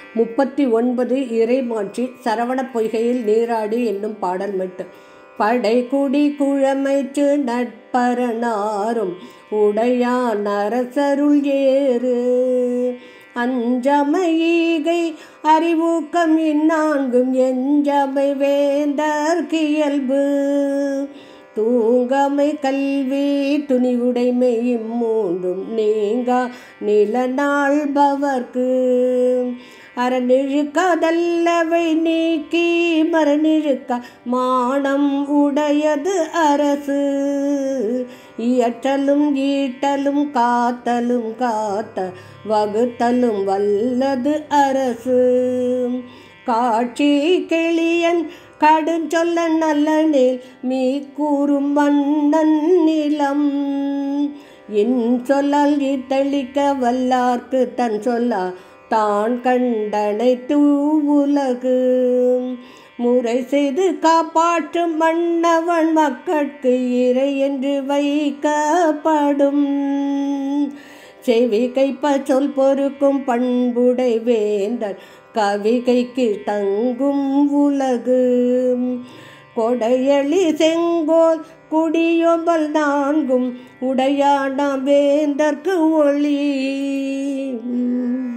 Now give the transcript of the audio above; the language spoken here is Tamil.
முப்பத்தி ஒன்பது இறைமாட்சி சரவணப் பொய்கையில் நீராடி என்னும் பாடல் மெட்டு படைக்குடி குழமைச்சு நட்பரனாரும் உடையான் அரசருள் ஏறு அஞ்சமையீகை அறிவூக்கம் இந்நான்கும் எஞ்சமை வேந்தற்கியல்பு தூங்கமை கல்வி துணிவுடைமை இம்மூன்றும் நீங்கா நிலநாள்பவர்க்கு அறநிழுக்காதல்லவை நீக்கி மரநிழுக்க மானம் உடையது அரசு இயற்றலும் ஈட்டலும் காத்தலும் காத்த வகுத்தலும் வல்லது அரசு காட்சி கிளியன் கடுஞ்சொல்ல நல்லனில் மீ கூறும் மன்னன் நிலம் என் சொல்லால் இத்தளிக்க வல்லார்க்கு தன் சொல்லா தான் கண்டனை தூவுலகு முறை செய்து காப்பாற்றும் மன்னவன் மக்கட்கு இறை என்று வைக்கப்படும் செவி கைப்ப சொல் பொறுக்கும் பண்புடை வேந்தன் கவிகைக்கு தங்கும் உலகு கொடையளி செங்கோல் குடியொம்பல் நான்கும் உடையானாம் வேந்தற்கு ஒளி